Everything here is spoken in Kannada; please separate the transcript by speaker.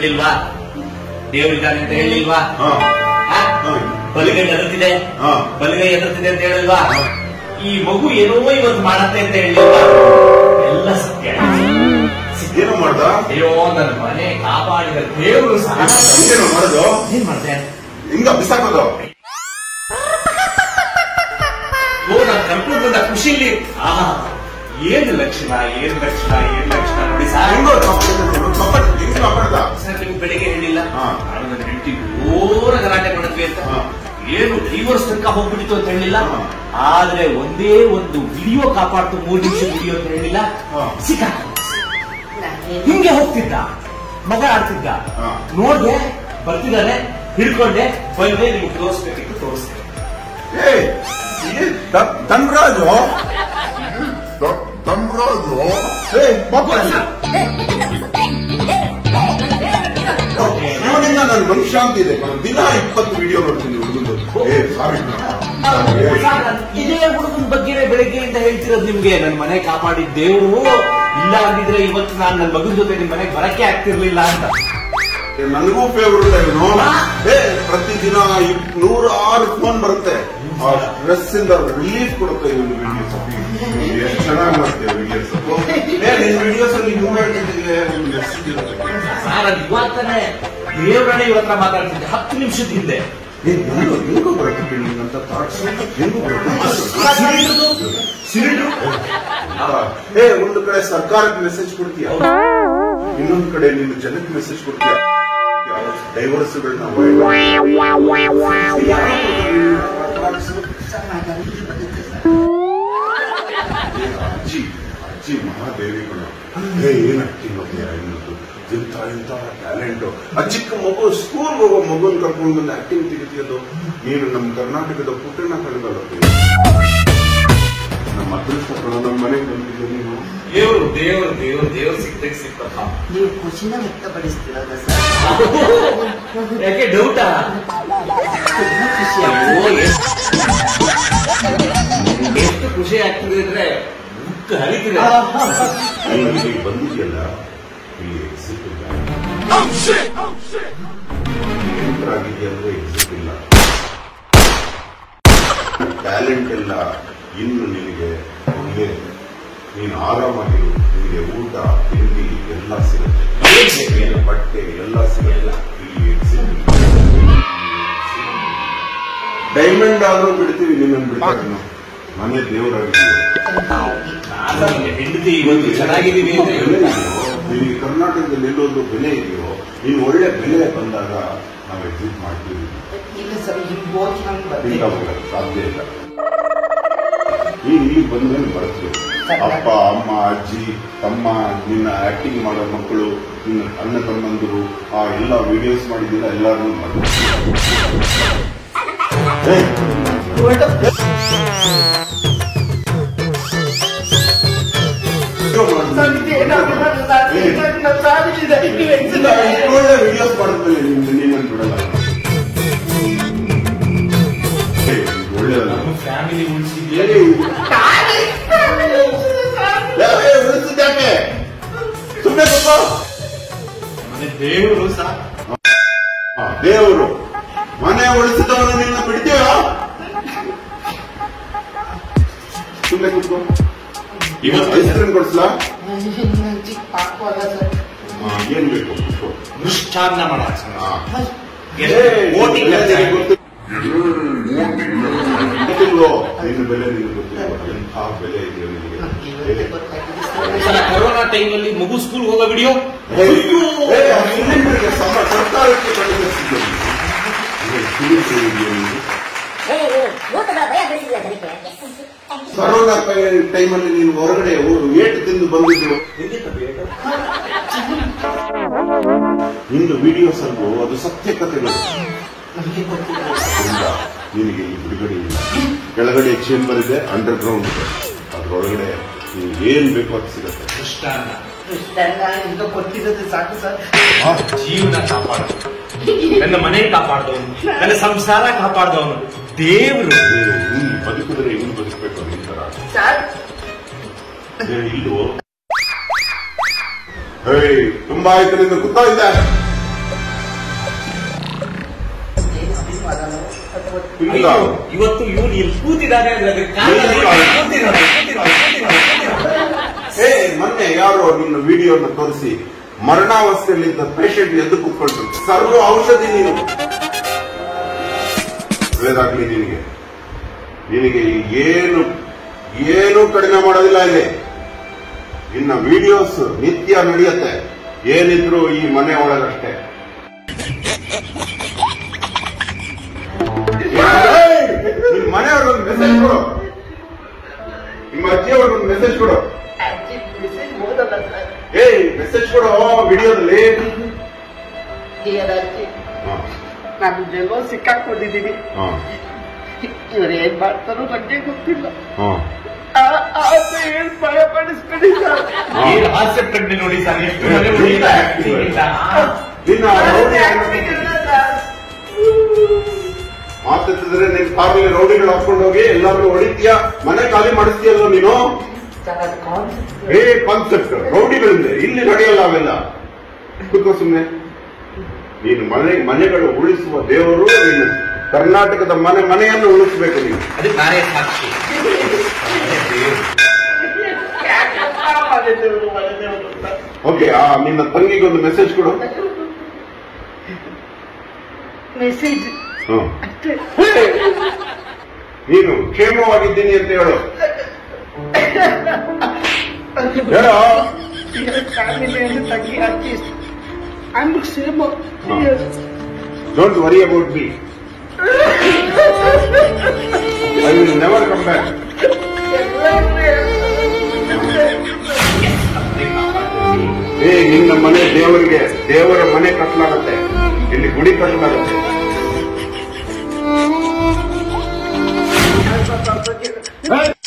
Speaker 1: ಹೇಳಿಲ್ವಾ ದೇವರಿದ್ದಾನೆ ಅಂತ ಹೇಳಿಲ್ವಾ
Speaker 2: ಹಾ.
Speaker 1: ಆ?
Speaker 2: ಹಾ.
Speaker 1: ಬಲಗೈ ಎದುರ್ತಿದೆ
Speaker 2: ಹಾ.
Speaker 1: ಬಲಗೈ ಎದುರ್ತಿದೆ ಅಂತ ಹೇಳಿಲ್ವಾ ಈ ಮಗು ಏನೋ ಇವತ್ತು ಮಾಡತ್ತೆ ಅಂತ ಹೇಳಿಲ್ವಾ ಎಲ್ಲ ಸತ್ಯ
Speaker 2: ಏನು ಮಾಡ್ದ
Speaker 1: ಅಯ್ಯೋ ನನ್ನ ಮನೆ ಕಾಪಾಡಿದ ದೇವರು ಸಹ
Speaker 2: ಹಿಂಗೇನು ಮಾಡೋದು
Speaker 1: ಏನ್ ಮಾಡ್ದೆ
Speaker 2: ಹಿಂಗ ಬಿಸಾಕೋದು
Speaker 1: ಓ ನಾನು ಕರ್ಕೊಂಡು ಬಂದ ಖುಷಿಲಿ ಆಹಾ ಏನು ಲಕ್ಷಣ ಏನು ಲಕ್ಷಣ ಏನು ಲಕ್ಷಣ ನೋಡಿ ಸಾರ್
Speaker 2: ಹೆಂಗೋ ತಪ್ಪ ಹೆಂಗ್ ಕಾಪಾಡ್ದ
Speaker 1: ಸರ್ ನೀವು ಬೆಳಿಗ್ಗೆ ಹೇಳಿಲ್ಲ
Speaker 2: ಹಾ.
Speaker 1: ನಾನು ನನ್ನ ಹೆಂಡತಿ ಓರ ಗಲಾಟೆ ಮಾಡಿದ್ವಿ ಅಂತ
Speaker 2: ಹಾ.
Speaker 1: ಏನು ಡೈವರ್ಸ್ ತನಕ ಹೋಗ್ಬಿಟ್ಟಿತ್ತು ಅಂತ ಹೇಳಿಲ್ಲ
Speaker 2: ಹಾ.
Speaker 1: ಆದ್ರೆ ಒಂದೇ ಒಂದು ವಿಡಿಯೋ ಕಾಪಾಡ್ತು ಮೂರು ನಿಮಿಷ ವಿಡಿಯೋ ಅಂತ ಹೇಳಿಲ್ಲ
Speaker 2: ಹಾ.
Speaker 1: ಸಿಕ್ಕ ಹಿಂಗೆ ಹೋಗ್ತಿದ್ದ ಮಗ ಆಡ್ತಿದ್ದ
Speaker 2: ಹಾ.
Speaker 1: ನೋಡ್ದೆ ಬರ್ತಿದ್ದಾನೆ ಹಿಡ್ಕೊಂಡೆ ಬಂದೆ ನಿಮ್ಗೆ ತೋರಿಸ್ಬೇಕಿತ್ತು ತೋರಿಸ್ದೆ
Speaker 2: ಏ ಏ, ದ- ಧನ್ರಾಜು ದ- ಧನ್ರಾಜು ಏ ಪಾಪ ಇವನಿಂದ ನನ್ನ ಮನುಷ್ಯ ಅಂತ ಇದೆ ದಿನ ಇಪ್ಪತ್ತು ವಿಡಿಯೋ ನೋಡ್ತೀನಿ ಹುಡುಗಂದು ಏ ಸಾರಿ
Speaker 1: ಇದೇ ಹುಡುಗನ ಬಗ್ಗೆನೇ ಬೆಳಗ್ಗೆಯಿಂದ ಹೇಳ್ತಿರೋದು ನಿಮ್ಗೆ ನನ್ನ ಮನೆ ಕಾಪಾಡಿದ ದೇವರು ಇಲ್ಲ ಅಂದಿದ್ರೆ ಇವತ್ತು ನಾನು ನನ್ನ ಮಗನ ಜೊತೆ ನಿಮ್ ಮನೆಗೆ ಬರಕ್ಕೆ ಆಗ್ತಿರ್ಲಿಲ್ಲ ಅಂತ
Speaker 2: ನನಗೂ ಫೇವ್ರೆಟ್ ಇವನು ಏ ಪ್ರತಿದಿನ ಇಪ್- ನೂರಾರು ಫೋನ್ ಬರುತ್ತೆ ಆ ಸ್ಟ್ರೆಸ್ ಇಂದ ರಿಲೀಫ್ ಕೊಡುತ್ತೆ ಇವನು ವಿಡಿಯೋಸ್ ಎಷ್ಟು ಚೆನ್ನಾಗಿ ಮಾಡ್ತೀಯ ವಿಡಿಯೋಸ್ ಏ ನಿನ್ ವಿಡಿಯೋಸ್ ಅಲ್ಲಿ ಮೂವ್ಮೆಂಟ್
Speaker 1: ಸರ್ ಅದು ಇವಾಗ ತಾನೇ ದೇವರನ್ನೇ ಇವ್ರ ಹತ್ರ ಮಾತಾಡ್ತಿದ್ದೆ ಹತ್ತು ನಿಮಿಷದ ಹಿಂದೆ
Speaker 2: ಹೆಂಗೂ ಬರುತ್ತೆ ಬಿಲ್ಡಿಂಗ್ ಅಂತ ಥಾಟ್ಸ್ ಹೆಂಗೂ ಬರುತ್ತೆ
Speaker 1: ಸಿಲಿಂಡರ್
Speaker 2: ಆ, ಏ ಒಂದು ಕಡೆ ಸರ್ಕಾರಕ್ಕೆ ಮೆಸೇಜ್ ಕೊಡ್ತೀಯ ಇನ್ನೊಂದು ಕಡೆ ನೀನು ಜನಕ್ಕೆ ಮೆಸೇಜ್ ಕೊಡ್ತೀಯ ಡೈವರ್ಸ್ಗಳನ್ನ ಅಜ್ಜಿ ಅಜ್ಜಿ ಮಹಾದೇವಿಗಳು ಏ ಏನ್ ಆಕ್ಟಿಂಗ್ ಹೋಗ್ತೀಯ ಇನ್ನೊಂದು ಇಂಥ ಇಂಥ ಟ್ಯಾಲೆಂಟ್ ಆ ಚಿಕ್ಕ ಮಗು ಸ್ಕೂಲ್ ಹೋಗೋ ಮಗುನ್ ಕರ್ಕೊಂಡು ಬಂದು ಆಕ್ಟಿಂಗ್ ತೆಗಿತೀಯದು ನೀನು ನಮ್ಮ ಕರ್ನಾಟಕದ ಪುಟ್ಟಣ್ಣ ಕಳೆದಲ್ಲ ನಮ್ಮ ಅದೃಷ್ಟ ಕಣ ನಮ್ಮ ಮನೆಗೆ ಬಂದಿದ್ದೆ ನೀನು
Speaker 1: ದೇವರು ದೇವರು ದೇವರು ದೇವರು ಸಿಕ್ತಕ್ಕೆ ಸಿಕ್ತಪ್ಪ
Speaker 3: ನೀವು ಖುಷಿನ ವ್ಯಕ್ತಪಡಿಸ್ತಿರೋದ ಸರ್
Speaker 1: ಯಾಕೆ ಡೌಟಾ
Speaker 3: ತುಂಬಾ ಖುಷಿ
Speaker 1: ಅಯ್ಯೋ, ಎಷ್ಟು ಎಷ್ಟು ಖುಷಿ ಆಗ್ತಿದೆ ಅಂದ್ರೆ ಮುಕ್ಕು ಹರಿತಿದೆ
Speaker 2: ನೀನು ಇಲ್ಲಿಗೆ ಬಂದಿದೆಯಲ್ಲ ಇಲ್ಲಿ ಎಕ್ಸಿಟ್ ಇಲ್ಲ ಎಂಟರ್ ಆಗಿದೆಯಾ ಅಂದ್ರೆ ಎಕ್ಸಿಟ್ ಇಲ್ಲ ಟ್ಯಾಲೆಂಟ್ ಎಲ್ಲ ಇನ್ನು ನಿನಗೆ ಒಳ್ಳೆ ನೀನು ಆರಾಮಾಗಿರು ನಿನಗೆ ಊಟ ತಿಂಡಿ ಎಲ್ಲ ಸಿಗುತ್ತೆ
Speaker 1: ಏನ್ ಬೇಕು ಎಲ್ಲ?
Speaker 2: ಬಟ್ಟೆ ಎಲ್ಲ ಸಿಗಲ್ಲ ಇಲ್ಲಿ ಎಕ್ಸಿಟ್ ಡೈಮಂಡ್ ಆದ್ರೂ ಬಿಡ್ತೀವಿ ನಿನ್ನನ್ನು ಬಿಡ್ತಾರೆ ನಾವು. ಮನೆ ದೇವರಾಗಿದ್ದೀವಿ
Speaker 1: ನಾನು ನಿನ್ನ ಹೆಂಡತಿ ಇವತ್ತು ಚೆನ್ನಾಗಿದ್ದೀವಿ ಅಂತ
Speaker 2: ಬೆಲೆ
Speaker 1: ಹೇಳಿಲ್ಲ
Speaker 2: ಇದೆಯೋ, ನಿನಗೆ ಕರ್ನಾಟಕದಲ್ಲಿ ಎಲ್ಲೊಂದು ಬೆಲೆ ಇದೆಯೋ ನೀನು ಒಳ್ಳೆ ಬೆಲೆ ಬಂದಾಗ ನಾವು ಎಕ್ಸಿಟ್ ಮಾಡ್ತೀವಿ
Speaker 3: ಇಲ್ಲ ಸರ್ ಹಿಂಗ್ ಹೋಗಿ ಹಂಗ್
Speaker 2: ಇಲ್ಲ
Speaker 3: ಬರ್ತೀನಿ
Speaker 2: ಹೋಗಲ್ಲ ಸಾಧ್ಯ ಇಲ್ಲ ನೀನು ಇಲ್ಲಿ ಬಂದ್ಮೇಲೆ ಬರ್ತೀವಿ ಅಪ್ಪ ಅಮ್ಮ ಅಜ್ಜಿ ತಮ್ಮ ನಿನ್ನ ಆಕ್ಟಿಂಗ್ ಮಾಡೋ ಮಕ್ಕಳು ನಿನ್ನ ಅಣ್ಣ ತಮ್ಮಂದಿರು ಆ ಎಲ್ಲ ವಿಡಿಯೋಸ್ ಮಾಡಿದಿಲ್ಲ ಎಲ್ಲಾರನ್ನೂ ಒಳ್ಳೆ ವಿಡಿಯೋಸ್ ಮಾಡಿದ್ಮೇಲೆ ನಿಮ್ದು ನೀನನ್ನು ಬಿಡಲ್ಲ ಏ, ಇದು ಒಳ್ಳೆಯದಲ್ಲ
Speaker 1: ನಮ್ಮ ಫ್ಯಾಮಿಲಿ ಉಳಿಸಿದ್ಯಾ
Speaker 2: ಏ, ಯಾಕೆ ಉಳಿಸಿದ್ಯಾಕೆ ಸುಮ್ಮನೆ ಸ್ವಲ್ಪ
Speaker 1: ಮನೆ ದೇವರು ಸಹ
Speaker 2: ಆ, ದೇವರು ಮನೆ ಉಳಿಸಿದವನು ನಿನ್ನ ಬಿಡ್ತೀವ ಸುಮ್ಮನೆ ಕೂತ್ಕೋ
Speaker 1: ಇವತ್ತು
Speaker 2: ಐಸ್ ಕ್ರೀಮ್ ಕೊಡ್ಸ್ಲಾ
Speaker 3: ಚಿಕ್ಕ ಪಾಪು ಅಲ್ಲ ಸರ್
Speaker 2: ಆ, ಏನ್ ಬೇಕು ಕೂತ್ಕೋ
Speaker 1: ಮೃಷ್ಟಾನ್ನ ಮಾಡ
Speaker 2: ಆ.
Speaker 1: ಏ,
Speaker 2: ಓಟಿಂಗ್
Speaker 1: ಓಟಿಂಗ್
Speaker 2: ಬೆಲೆ ನಿನಗೆ ಗೊತ್ತು- ಗೊತ್ತಿಲ್ವೋ? ನಿನ್ನ ಬೆಲೆ ನಿನಗೆ ಗೊತ್ತಿಲ್ಲ ಎಂಥ ಬೆಲೆ ಇದೆಯೋ ನಿನಗೆ
Speaker 3: ಇವತ್ತೇ ಗೊತ್ತಾಗಿದೆ
Speaker 1: ಸಲ ಕೊರೋನಾ ಟೈಮಲ್ಲಿ ಮಗು ಸ್ಕೂಲ್ ಹೋಗೋ ವಿಡಿಯೋ
Speaker 2: ಏ, ಏ, ಆ ಸಿಲಿಂಡರ್ಗೆ ಸಮ- ಸರ್ಕಾರಕ್ಕೆ ಕಳುಹಿಸಿದ್ದು ನೀನು. ಇದು ಸಿಲಿಂಡರ್ ಇದೆಯೋ ನೀನು?
Speaker 4: ಭೂತಗಳ ಭಯ ಬೆಳೆಸಿಲ್ಲ ಜನಕ್ಕೆ
Speaker 2: ಕರೋನಾ ಟೈಮಲ್ಲಿ ನೀನು ಹೊರಗಡೆ ಹೋಗು ಏಟು ತಿಂದು ಬಂದಿದ್ದು ನಿಂದು ವಿಡಿಯೋಸ್ ಅಲ್ವೋ ಅದು ಸತ್ಯ ಕಥೆಗಳು
Speaker 3: ನಮಗೆ ಗೊತ್ತಿಲ್ಲ
Speaker 2: ಇಲ್ಲ ನಿನಗೆ ಈ ಬಿಡುಗಡೆ ಇಲ್ಲ ಕೆಳಗಡೆ ಚೇಂಬರ್ ಇದೆ ಅಂಡರ್ ಗ್ರೌಂಡ್ ಇದೆ ಅದ್ರೊಳಗಡೆ ನಿನ್ಗೆ ಏನ್ ಬೇಕೋ ಅದು ಸಿಗುತ್ತೆ
Speaker 1: ಮೃಷ್ಟಾನ್ನ
Speaker 3: ಇಷ್ಟೆಲ್ಲ ಈಗ ಕೊಟ್ಟಿರೋದು ಸಾಕು ಸರ್
Speaker 1: ಜೀವನ ಕಾಪಾಡೋನು ನನ್ನ ಮನೆ ಕಾಪಾಡ್ದವನು ನನ್ನ ಸಂಸಾರ ಕಾಪಾಡ್ದವನು ದೇವರು
Speaker 2: ಏ, ನೀನ್ ಬದುಕಿದ್ರೆ ಹೆಂಗ್ ಬದುಕಬೇಕು ಈ ತರ
Speaker 3: ಸರ್
Speaker 2: ಏ, ಇಲ್ವೋ ಹೇಯ್ ತುಂಬಾ ಆಯ್ತು ನಿಂದು ಗೊತ್ತಾಯ್ತಾ ಇಲ್ಲ.
Speaker 1: ಅಯ್ಯೋ, ಇವತ್ತು ಇವನು ಇಲ್ಲಿ ಕೂತಿದ್ದಾನೆ ಅಂದ್ರೆ ಅದಕ್ಕೆ ಕಾರಣ
Speaker 2: ಇಲ್ಲ.
Speaker 1: ಕೂತಿರೋದು, ಕೂತಿರೋದು, ಕೂತಿರೋದು, ಕೂತಿರೋದು.
Speaker 2: ಏ ಮೊನ್ನೆ ಯಾರೋ ನಿನ್ನ ವಿಡಿಯೋನ ತೋರಿಸಿ ಮರಣಾವಸ್ಥೆಯಲ್ಲಿದ್ದ ಪೇಷಂಟ್ ಎದ್ದು ಕೂತ್ಕೊಳ್ತು ಸರ್ವ ಔಷಧಿ ನೀನು ಒಳ್ಳೇದಾಗ್ಲಿ ನಿನಗೆ ನಿನಗೆ ಏನು ಏನು ಕಡಿಮೆ ಮಾಡೋದಿಲ್ಲ ಇಲ್ಲಿ ಇನ್ನ ವಿಡಿಯೋಸ್ ನಿತ್ಯ ನಡೆಯುತ್ತೆ ಏನಿದ್ರು ಈ ಮನೆ ಒಳಗಷ್ಟೇ ಏಯ್! ನಿಮ್ ಮನೆಯವ್ರಿಗೊಂದು ಮೆಸೇಜ್ ಕೊಡು ನಿಮ್ಮ ಅಜ್ಜಿಯವ್ರಿಗೊಂದು ಮೆಸೇಜ್ ಕೊಡು
Speaker 3: ಅಜ್ಜಿ ಮೆಸೇಜ್ ಓದಲ್ಲ ಸರ್
Speaker 2: ಏಯ್ ಮೆಸೇಜ್ ಕೊಡು ವಿಡಿಯೋದಲ್ಲಿ
Speaker 3: ಡಿಯರ್ ಅಜ್ಜಿ ನಾನು ಜಗೋ ಸಿಕ್ಕಾಕೊಂಡಿದ್ದೀನಿ ಇವ್ರು ಏನ್ ಮಾಡ್ತಾರೋ ನಂಗೆ ಗೊತ್ತಿಲ್ಲ ಆ- ಆಸೆ ಏನ್ ಭಯ ಪಡಿಸ್ಬಿಡಿ ಸರ್
Speaker 1: ಏನ್ ಹಾಸ್ಯ ಪ್ರಜ್ಞೆ ನೋಡಿ ಸರ್ ಎಷ್ಟು ಮನೆ ಉಳಿದ acting ಇಲ್ಲ.
Speaker 2: ನಿನ್ನ ರೌಡಿ ಮಾತಾಡ್ತಿದ್ರೆ ನಿನ್ ಕಾರಲ್ಲಿ ರೌಡಿಗಳು ಹಾಕೊಂಡು ಹೋಗಿ ಎಲ್ಲಾದ್ರೂ ಹೊಡಿತೀಯ ಮನೆ ಖಾಲಿ ಮಾಡಿಸ್ತೀಯಲ್ಲ ನೀನು
Speaker 3: ಸರ್ ಅದು ಕಾನ್ಸೆಪ್ಟ್
Speaker 2: ಏ ಕಾನ್ಸೆಪ್ಟ್ ರೌಡಿಗಳಿಂದ ಇಲ್ಲಿ ನಡೆಯಲ್ಲ ಅವೆಲ್ಲ ಕೂತ್ಕೋ ಸುಮ್ನೆ ನೀನು ಮನೆ ಮನೆಗಳು ಉಳಿಸುವ ದೇವರು ನೀನು ಕರ್ನಾಟಕದ ಮನೆ ಮನೆಯನ್ನು ಉಳಿಸಬೇಕು ನೀನು
Speaker 1: ಅದಕ್ಕೆ ನಾನೇ ಸಾಕ್ಷಿ ಮನೆ ದೇವ್ರು.
Speaker 3: ಮನೆದೇವರು ಮನೆದೇವರು ಅಂತ
Speaker 2: ಓಕೆ ಆ ನಿನ್ನ ತಂಗಿಗೆ ಒಂದು ಮೆಸೇಜ್ ಕೊಡು
Speaker 3: ಮೆಸೇಜ್
Speaker 2: ಹ್ಮ್.
Speaker 3: ಅಷ್ಟೇ
Speaker 2: ನೀನು ಕ್ಷೇಮವಾಗಿದ್ದೀನಿ ಅಂತ ಹೇಳು ಹೇಳೋ
Speaker 3: ಫ್ಯಾಮಿಲಿಯಲ್ಲಿ ತಂಗಿ ಅಜ್ಜಿ and same
Speaker 2: don't worry about me I will never come back ಏ ನಿನ್ನ ಮನೆ ದೇವರಿಗೆ ದೇವರ ಮನೆ ಕಟ್ಟಲಾಗತ್ತೆ ಇಲ್ಲಿ ಗುಡಿ ಕಟ್ಟಲಾಗತ್ತೆ
Speaker 3: ಎಲ್ಲ